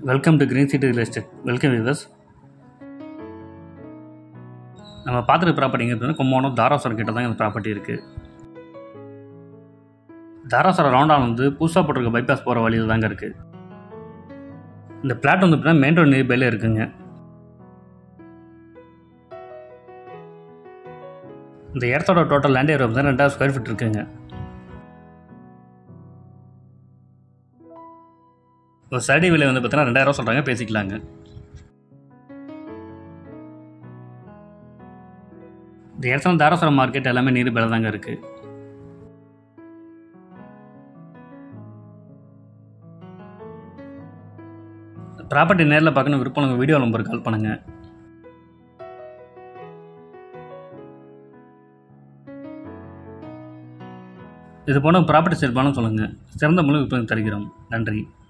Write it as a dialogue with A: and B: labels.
A: welcome to green city real estate welcome viewers நம்ம பார்த்துருக்க ப்ராப்பர்ட்டிங்கிறது கும்போணம் தாராசுரம் கிட்ட தான் இந்த ப்ராப்பர்ட்டி இருக்குது தாராசுரம் ரவுண்டான் வந்து புதுசாக போட்டிருக்க பைபாஸ் போகிற வழியில் தாங்க இருக்குது இந்த பிளாட் வந்து பார்த்தீங்கன்னா மெயின் ரோடு நியர்பைல இருக்குங்க இந்த இடத்தோட டோட்டல் லேண்ட் ஏரியா வந்து ரெண்டாயிரம் ஸ்கொயர் ஃபீட் இருக்குங்க ஒரு சரடி விலை வந்து பார்த்தீங்கன்னா ரெண்டாயிரம் சொல்கிறாங்க பேசிக்கலாங்க இந்த இடத்துல தாராசுரம் மார்க்கெட் எல்லாமே நீர் பேல தாங்க இருக்குது ப்ராப்பர்ட்டி நேரில் பார்க்கணும் விருப்பம் உங்கள் வீடியோ நம்பர் கால் பண்ணுங்கள் இது போன ப்ராப்பர்ட்டி சேல் பண்ண சொல்லுங்கள் சிறந்த முழு விற்பனை தருகிறோம் நன்றி